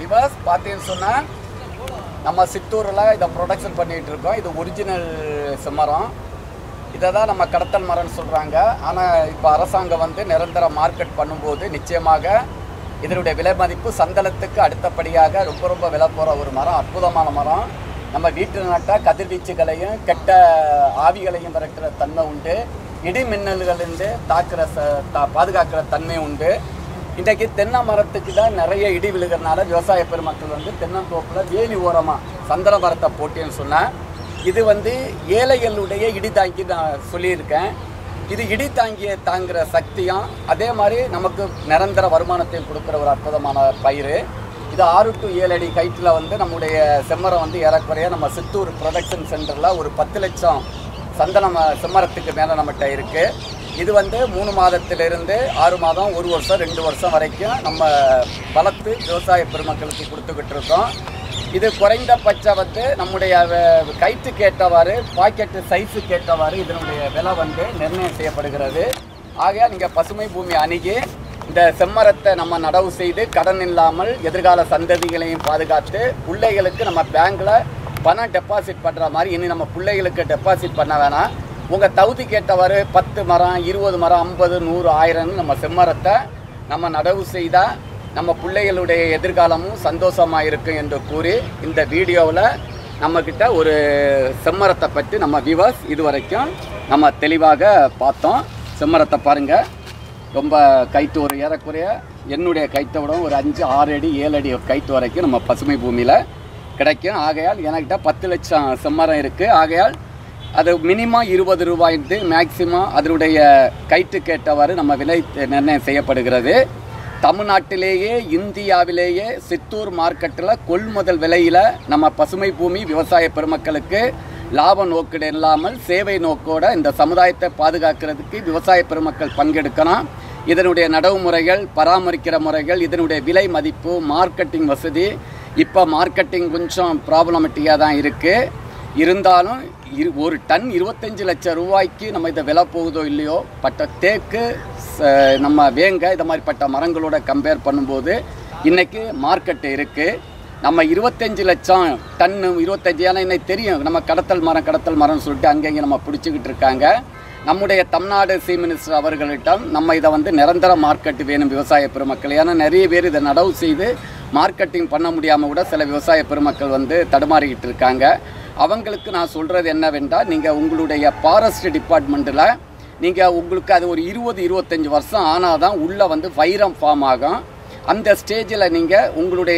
விவாஸ் பார்த்தீங்கன்னு சொன்னால் நம்ம சித்தூரில் இதை ப்ரொடக்ஷன் பண்ணிகிட்டு இருக்கோம் இது ஒரிஜினல் செம்மரம் இதை தான் நம்ம கடத்தல் மரம்னு சொல்கிறாங்க ஆனால் இப்போ அரசாங்கம் வந்து நிரந்தர மார்க்கெட் பண்ணும்போது நிச்சயமாக இதனுடைய விலை மதிப்பு சந்தனத்துக்கு அடுத்தபடியாக ரொம்ப ரொம்ப விலை போகிற ஒரு மரம் அற்புதமான மரம் நம்ம வீட்டில் நட்டால் கதிர்வீச்சுகளையும் கெட்ட ஆவிகளையும் விரட்டுற தன்மை உண்டு இடி மின்னல்களிலிருந்து தாக்குற ச தா பாதுகாக்கிற தன்மை உண்டு இன்றைக்கு தென்னை மரத்துக்கு தான் நிறைய இடி விழுகிறனால விவசாய பெருமக்கள் வந்து தென்னந்தோப்பில் வேலி ஓரமாக சந்தன மரத்தை போட்டேன்னு சொன்னால் இது வந்து ஏழைகளுடைய இடி தாங்கி நான் சொல்லியிருக்கேன் இது இடி தாங்கிய தாங்குகிற சக்தியும் அதே மாதிரி நமக்கு நிரந்தர வருமானத்தையும் கொடுக்குற ஒரு அற்புதமான பயிர் இது ஆறு டு ஏழு அடி கைட்டில் வந்து நம்முடைய செம்மரம் வந்து ஏறக்குறைய நம்ம சித்தூர் ப்ரொடக்ஷன் சென்டரில் ஒரு பத்து லட்சம் சந்தன ம- செம்மரத்துக்கு மேலே நம்மகிட்ட இருக்குது இது வந்து மூணு மாதத்திலிருந்து ஆறு மாதம் ஒரு வருஷம் ரெண்டு வருஷம் வரைக்கும் நம்ம வளர்த்து விவசாய பெருமக்களுக்கு கொடுத்துக்கிட்டு இருக்கோம் இது குறைந்தபட்சம் வந்து நம்முடைய வ- கைட்டுக்கு ஏற்றவாறு பாக்கெட்டு சைஸுக்கு ஏற்றவாறு இதனுடைய விலை வந்து நிர்ணயம் செய்யப்படுகிறது ஆகையால் நீங்கள் பசுமை பூமி அணுகி இந்த செம்மரத்தை நம்ம நடவு செய்து கடன் இல்லாமல் எதிர்கால சந்ததிகளையும் பாதுகாத்து பிள்ளைகளுக்கு நம்ம பேங்க்கில் பணம் டெபாசிட் பண்ணுற மாதிரி இனி நம்ம பிள்ளைகளுக்கு டெபாசிட் பண்ண வேணாம் உங்கள் தகுதிக்கு ஏற்றவாறு பத்து மரம் இருபது மரம் ஐம்பது நூறு ஆயிரம்னு நம்ம செம்மரத்தை நம்ம நடவு செய்தால் நம்ம பிள்ளைகளுடைய எதிர்காலமும் சந்தோஷமாக இருக்கும் என்று கூறி இந்த வீடியோவில் நம்மக்கிட்ட ஒரு செம்மரத்தை பற்றி நம்ம விவர்ஸ் இதுவரைக்கும் நம்ம தெளிவாக பார்த்தோம் செம்மரத்தை பாருங்கள் ரொம்ப கைத்து ஒரு ஏறக்குறைய என்னுடைய கைத்தை விட ஒரு அஞ்சு ஆறு அடி ஏழு அடி கைத்து வரைக்கும் நம்ம பசுமை பூமியில் கிடைக்கும் ஆகையால் எனக்கிட்ட பத்து லட்சம் செம்மரம் இருக்குது ஆகையால் அது மினிமம் இருபது ரூபாய்ட்டு மேக்சிமம் அதனுடைய கைட்டு கேட்டவாறு நம்ம விலை நிர்ணயம் செய்யப்படுகிறது தமிழ்நாட்டிலேயே இந்தியாவிலேயே சித்தூர் மார்க்கெட்டில் கொள்முதல் விலையில் நம்ம பசுமை பூமி விவசாய பெருமக்களுக்கு லாப நோக்கோடு இல்லாமல் சேவை நோக்கோட இந்த சமுதாயத்தை பாதுகாக்கிறதுக்கு விவசாய பெருமக்கள் பங்கெடுக்கணும் இதனுடைய நடைமுறைகள் பராமரிக்கிற முறைகள் இதனுடைய விலை மதிப்பு மார்க்கெட்டிங் வசதி இப்போ மார்க்கெட்டிங் கொஞ்சம் ப்ராப்ளமெட்டிக்காக தான் இருக்குது இருந்தாலும் இரு ஒரு டன் இருபத்தஞ்சு லட்சம் ரூபாய்க்கு நம்ம இதை விலை போகுதோ இல்லையோ பட்ட தேக்கு ச- நம்ம வேங்க இந்த மாதிரிப்பட்ட மரங்களோட கம்பேர் பண்ணும்போது இன்றைக்கி மார்க்கெட்டு இருக்குது நம்ம இருபத்தஞ்சு லட்சம் டன்னு இருபத்தஞ்சு ஏன்னா இன்னைக்கு தெரியும் நம்ம கடத்தல் மரம் கடத்தல் மரம்னு சொல்லிட்டு அங்கங்கே நம்ம பிடிச்சிக்கிட்டு இருக்காங்க நம்முடைய தமிழ்நாடு சி மினிஸ்டர் அவர்களிடம் நம்ம இதை வந்து நிரந்தர மார்க்கெட் வேணும் விவசாய பெருமக்கள் ஏன்னா நிறைய பேர் இதை நடவு செய்து மார்க்கெட்டிங் பண்ண முடியாமல் கூட சில விவசாய பெருமக்கள் வந்து தடுமாறிக்கிட்டு இருக்காங்க அவங்களுக்கு நான் சொல்கிறது என்னவென்றால் நீங்கள் உங்களுடைய ஃபாரஸ்ட் டிபார்ட்மெண்ட்டில் நீங்கள் உங்களுக்கு அது ஒரு இருபது இருபத்தஞ்சி வருஷம் ஆனால் தான் உள்ளே வந்து வைரம் ஃபார்ம் ஆகும் அந்த ஸ்டேஜில் நீங்கள் உங்களுடைய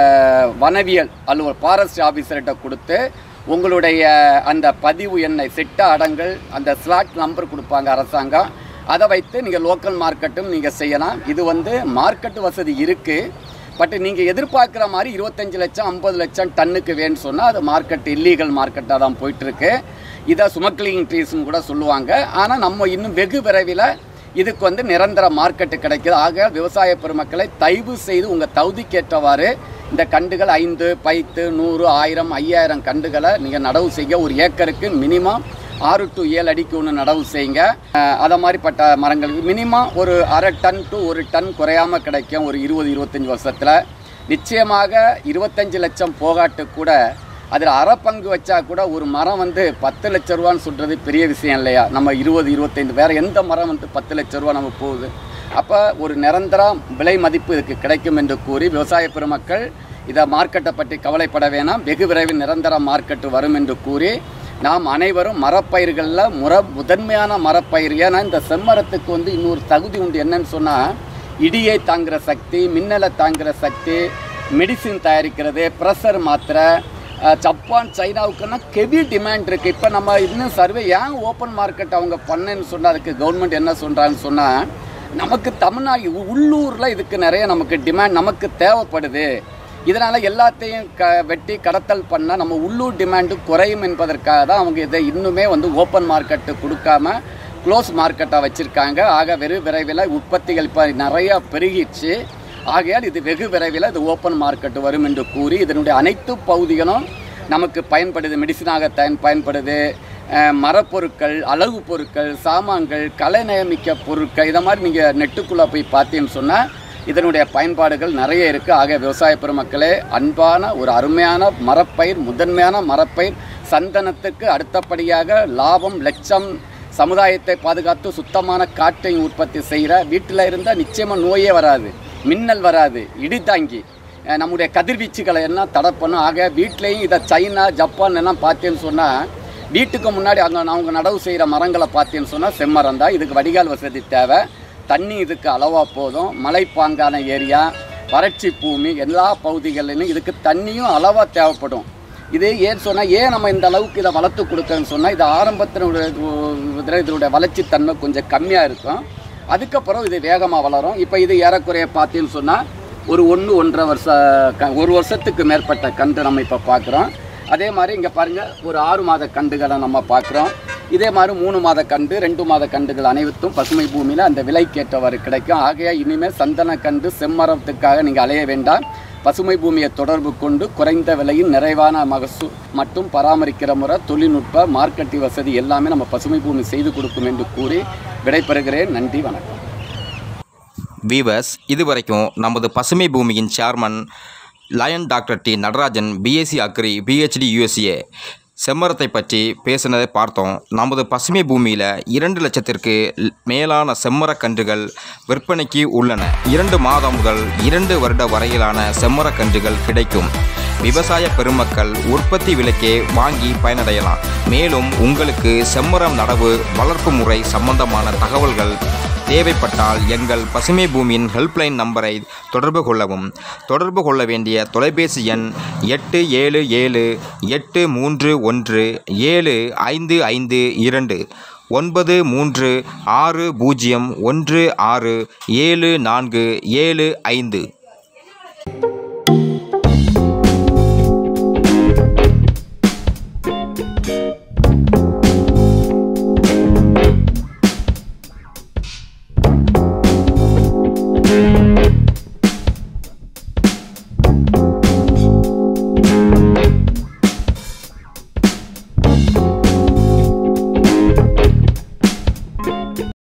வனவியல் அலுவலர் ஃபாரஸ்ட் ஆஃபீஸர்கிட்ட கொடுத்து உங்களுடைய அந்த பதிவு எண்ணை சிட்ட அடங்கல் அந்த ஸ்லாட் நம்பர் கொடுப்பாங்க அரசாங்கம் அதை வைத்து நீங்கள் லோக்கல் மார்க்கெட்டும் நீங்கள் செய்யலாம் இது வந்து மார்க்கெட் வசதி இருக்குது பட் நீங்கள் எதிர்பார்க்குற மாதிரி இருபத்தஞ்சு லட்சம் ஐம்பது லட்சம் டன்னுக்கு வேணும்னு சொன்னால் அது மார்க்கெட் இல்லீகல் மார்க்கெட்டாக தான் போயிட்டுருக்கு இதை சுமக்லிங் ட்ரீஸ்னு கூட சொல்லுவாங்க ஆனால் நம்ம இன்னும் வெகு விரைவில் இதுக்கு வந்து நிரந்தர மார்க்கெட்டு கிடைக்குது ஆக விவசாய பெருமக்களை தயவு செய்து உங்கள் தகுதிக்கேற்றவாறு இந்த கண்டுகள் ஐந்து பைத்து நூறு ஆயிரம் ஐயாயிரம் கண்டுகளை நீங்கள் நடவு செய்ய ஒரு ஏக்கருக்கு மினிமம் ஆறு டு ஏழு அடிக்கு ஒன்று நடவு செய்யுங்க அஹ் அதை மாதிரிப்பட்ட மரங்களுக்கு மினிமம் ஒரு அரை டன் டு ஒரு டன் குறையாமல் கிடைக்கும் ஒரு இருபது இருபத்தஞ்சி வருஷத்தில் நிச்சயமாக இருபத்தஞ்சு லட்சம் போகாட்டு கூட அதில் அரை பங்கு வச்சா கூட ஒரு மரம் வந்து பத்து லட்ச ரூபான்னு சொல்கிறது பெரிய விஷயம் இல்லையா நம்ம இருபது இருபத்தைந்து வேறு எந்த மரம் வந்து பத்து லட்ச ரூபா நம்ம போகுது அப்போ ஒரு நிரந்தர விலை மதிப்பு இதுக்கு கிடைக்கும் என்று கூறி விவசாய பெருமக்கள் இதை மார்க்கெட்டை பற்றி கவலைப்பட வேணாம் வெகு விரைவில் நிரந்தர மார்க்கெட்டு வரும் என்று கூறி நாம் அனைவரும் மரப்பயிர்களில் முற முதன்மையான மரப்பயிர் ஏன்னா இந்த செம்மரத்துக்கு வந்து இன்னொரு தகுதி உண்டு என்னன்னு சொன்னால் இடியை தாங்குகிற சக்தி மின்னலை தாங்குகிற சக்தி மெடிசின் தயாரிக்கிறது ப்ரெஷர் மாத்திரை அஹ், ஜப்பான் சைனாவுக்குன்னா ஹெவி டிமாண்ட் இருக்குது இப்போ நம்ம இன்னும் சர்வே ஏன் ஓப்பன் மார்க்கெட் அவங்க பண்ணேன்னு சொன்னால் அதுக்கு கவர்மெண்ட் என்ன சொல்கிறாங்கன்னு சொன்னால் நமக்கு தமிழ்நாடு உள்ளூரில் இதுக்கு நிறைய நமக்கு டிமாண்ட் நமக்கு தேவைப்படுது இதனால் எல்லாத்தையும் க வெட்டி கடத்தல் பண்ணால் நம்ம உள்ளூர் டிமாண்டு குறையும் என்பதற்காக தான் அவங்க இதை இன்னுமே வந்து ஓப்பன் மார்க்கெட்டு கொடுக்காம க்ளோஸ் மார்க்கெட்டாக வச்சுருக்காங்க ஆக வெறு விரைவில் உற்பத்திகள் இப்போ நிறையா பெருகிடுச்சு ஆகையால் இது வெகு விரைவில் இது ஓப்பன் மார்க்கெட் வரும் என்று கூறி இதனுடைய அனைத்து பகுதிகளும் நமக்கு பயன்படுது மெடிசனாக பயன் பயன்படுது அஹ், மரப்பொருட்கள் அழகு பொருட்கள் சாமான்கள் கலை நியமிக்க பொருட்கள் இதை மாதிரி நீங்கள் நெட்டுக்குள்ளே போய் பார்த்தீங்கன்னு சொன்னால் இதனுடைய பயன்பாடுகள் நிறைய இருக்குது ஆக விவசாய பெருமக்களே அன்பான ஒரு அருமையான மரப்பயிர் முதன்மையான மரப்பயிர் சந்தனத்துக்கு அடுத்தபடியாக லாபம் லட்சம் சமுதாயத்தை பாதுகாத்து சுத்தமான காற்றை உற்பத்தி செய்கிற வீட்டில் இருந்தால் நிச்சயமாக நோயே வராது மின்னல் வராது இடி தாங்கி அஹ் நம்முடைய கதிர்வீச்சுகளை எல்லாம் தடை பண்ணும் ஆக வீட்லேயும் இதை சைனா ஜப்பான் எல்லாம் பார்த்தேன்னு சொன்னால் வீட்டுக்கு முன்னாடி அங்கே அவங்க நடவு செய்கிற மரங்களை பார்த்தேன்னு சொன்னால் செம்மரம் தான் இதுக்கு வடிகால் வசதி தேவை தண்ணி இதுக்கு அளவாக போதும் மலைப்பாங்கான ஏரியா வறட்சி பூமி எல்லா பகுதிகளிலும் இதுக்கு தண்ணியும் அளவாக தேவைப்படும் இது ஏன் சொன்னால் ஏன் நம்ம இந்த அளவுக்கு இதை வளர்த்து கொடுக்கறேன்னு சொன்னால் இது ஆரம்பத்தினுடைய இது- இதனுடைய வளர்ச்சி தன்மை கொஞ்சம் கம்மியாக இருக்கும் அதுக்கப்புறம் இது வேகமாக வளரும் இப்போ இது ஏறக்குறைய பார்த்தீங்கன்னு சொன்னால் ஒரு ஒன்று ஒன்றரை வருஷ க ஒரு வருஷத்துக்கு மேற்பட்ட கன்று நம்ம இப்போ பார்க்குறோம் அதே மாதிரி இங்கே பாருங்கள் ஒரு ஆறு மாத கண்டுகளை நம்ம பார்க்குறோம் இதே மாதிரி மூணு மாத கண்டு ரெண்டு மாத கண்டுகள் அனைத்தும் பசுமை பூமியில் அந்த விலைக்கேற்றவாறு கிடைக்கும் ஆகையா இனிமேல் சந்தன கண்டு செம்மரத்துக்காக நீங்கள் அலைய வேண்டாம் பசுமை பூமியை தொடர்பு கொண்டு குறைந்த விலையில் நிறைவான மகசூல் மற்றும் பராமரிக்கிற முறை தொழில்நுட்ப மார்க்கெட்டிங் வசதி எல்லாமே நம்ம பசுமை பூமி செய்து கொடுக்கும் என்று கூறி விடைபெறுகிறேன் நன்றி வணக்கம் வீவர்ஸ் இதுவரைக்கும் நமது பசுமை பூமியின் chairman lion doctor D Natarajan BSc agri PhD USA செம்மரத்தை பற்றி பேசினதை பார்த்தோம் நமது பசுமை பூமியில் இரண்டு லட்சத்திற்கு ல்- மேலான செம்மரக் கன்றுகள் விற்பனைக்கு உள்ளன இரண்டு மாதம் முதல் இரண்டு வருட வரையிலான செம்மரக் கன்றுகள் கிடைக்கும் விவசாய பெருமக்கள் உற்பத்தி விலைக்கே வாங்கி பயனடையலாம் மேலும் உங்களுக்கு செம்மரம் நடவு வளர்ப்பு முறை சம்பந்தமான தகவல்கள் தேவைப்பட்டால் எங்கள் பசுமை பூமியின் ஹெல்ப்லைன் நம்பரை தொடர்பு கொள்ளவும் தொடர்பு கொள்ள வேண்டிய தொலைபேசி எண் எட்டு ஏழு ஏழு எட்டு மூன்று ஒன்று ஏழு ஐந்து ஐந்து இரண்டு ஒன்பது மூன்று ஆறு பூஜ்ஜியம் ஒன்று ஆறு ஏழு நான்கு ஏழு ஐந்து